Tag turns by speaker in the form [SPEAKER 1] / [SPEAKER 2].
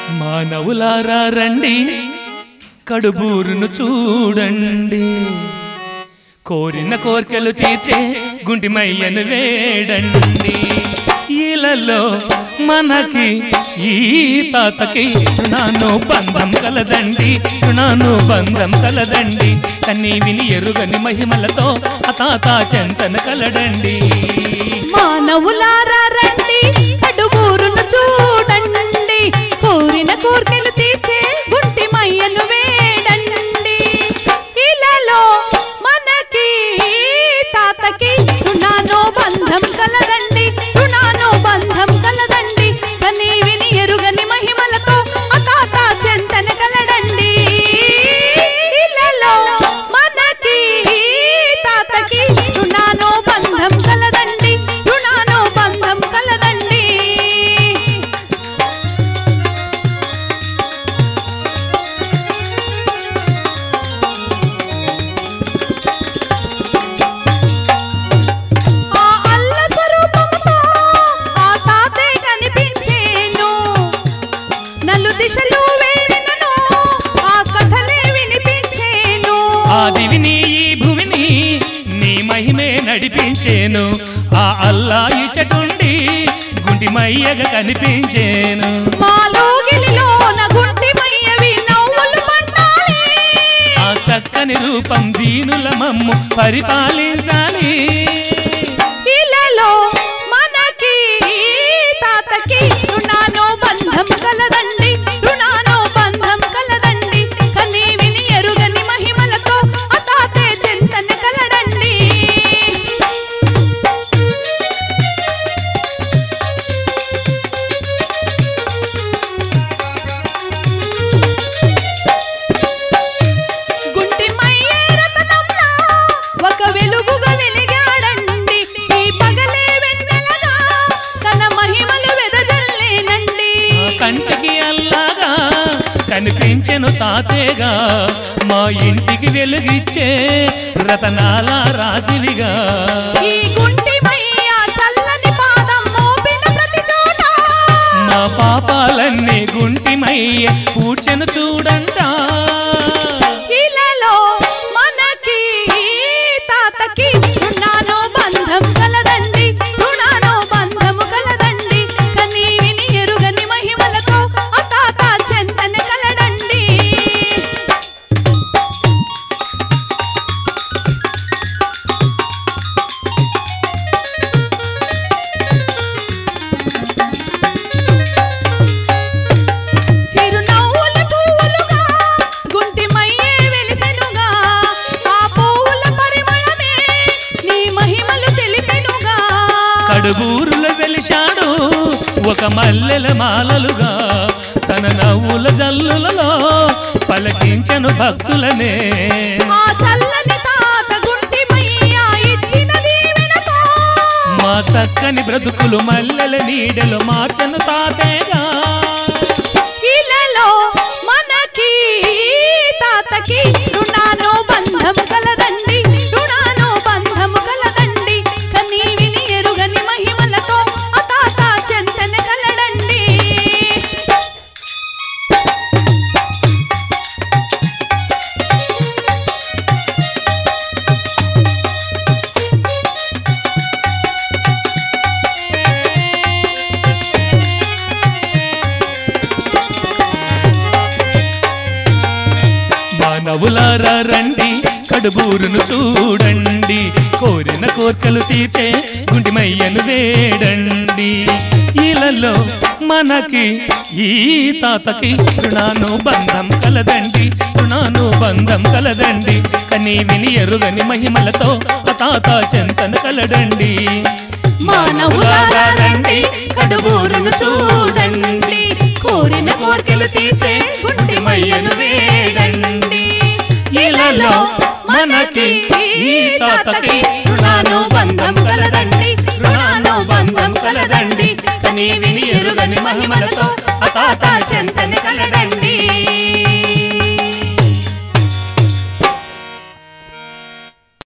[SPEAKER 1] మానవులారా రండి కడుబూరును చూడండి కోరిన కోర్కెలు తీర్చే గుంటిమయ్యను వేడండి ఇలలో మనకి ఈ తాతకి రుణాను బంధం కలదండి రుణాను బంధం కలదండి కన్నీ విని ఎరుగని మహిమలతో ఆ తాత చెంతన కలడండి
[SPEAKER 2] మానవులారా రండి కడుగూరును చూడండి కోరిన కోర్కెలు తీర్చే గుంటి మయ్యను వేడండి ఇలాలో మనకి తాతకి రుణానో బంధం కలదండి రుణానో బంధం కలదండి కనీ విని ఎరుగని మహిమలతో ఆ తాత చెంతన కలడండి ఇలాలో మనకి తాతకి రుణానో బంధం కలదండి రుణానో బంధం కలదండి ఆ అల్ల స్వరూపముతో ఆ తాతే కనిపించేను నలు దిశలు వెళ్ళినను ఆ కథలే వినిపించేను
[SPEAKER 1] ఆ దివిని ఈ భువిని నీ మహిమే నడిపించేను ఆ అల్లా ఇచటుండి గుంటి మయ్యగా కనిపించేను
[SPEAKER 2] మాలోగిలిలోన గుంటి మయ్యవి నవ్వులు పట్టాలి
[SPEAKER 1] ఆ చక్కని రూపం దీనుల మమ్ము పరిపాలించాలి
[SPEAKER 2] ఇలాలో మనకి తాతకి రుణానో బంధం కలదండి రుణానో బంధం కలదండి కనీ విని ఎరుగని మహిమలతో ఆ తాతే చెంతన కలడండి గుంటి మయ్యే రతనంలా ఒక వెలుగుగా వెలిగాడండి ఈ పగలే వెన్నెలగా తన మహిమలు వెదజల్లేనండి
[SPEAKER 1] ఆ కంటికి అల్లాగా కనిపించెను తాతేగా మా ఇంటికి వెలుగిచ్చే రతనాల రాశివిగా
[SPEAKER 2] ఈ గుంటి మయ్య చల్లని పాదం మోపిన ప్రతి చోట
[SPEAKER 1] మా పాపాలన్నీ గుంటిమయ్య కూర్చెను చూడంట
[SPEAKER 2] ఇలాలో మనకి తాతకి రుణానో బంధం కలదండి రుణానో బంధము కలదండి కనీ విని ఎరుగని మహిమలతో ఆ తాత చెంతన కలడండి చిరునవ్వుల పువ్వులుగా గుంటి మయ్యే వెలిసెనుగా ఆ పువ్వుల పరిమళమే నీ మహిమలు తెలిపెనుగా
[SPEAKER 1] కడుబూరుల వెలిశాడు ఒక మల్లెల మాలలుగా తన నవ్వుల జల్లులలో పలకించను భక్తులనే
[SPEAKER 2] ఆ చల్లని తాత గుంటి మయ్య ఇచ్చిన దీవెనతో
[SPEAKER 1] మా చక్కని బ్రతుకులు మల్లెల నీడలు మార్చను తాతేగా
[SPEAKER 2] ఇలాలో మనకి తాతకి రుణానో బంధం కలదండి రుణానో బంధం కలదండి కనీ విని ఎరుగని మహిమలతో ఆ తాత చెంతన కలడండి
[SPEAKER 1] మానవులారా రండి కడుబూరును చూడండి కోరిన కోర్కెలు తీర్చే గుంటిమయ్యను వేడండి ఇలలో మనకి ఈ తాతకి రుణాను బంధం కలదండి రుణాను బంధం కలదండి కనీ విని ఎరుగని మహిమలతో ఆ తాత చెంతన కలడండి
[SPEAKER 2] మానవులారా రండి కడుగూరును చూడండి కోరిన కోర్కెలు తీర్చే గుంటి మయ్యను వేడండి ఇలాలో మనకి ఈ తాతకి రుణాను బంధం కలదండి రుణాను బంధం కలదండి కనీ విని ఎరుగని మహిమలతో ఆ తాత చెంతని కలడండి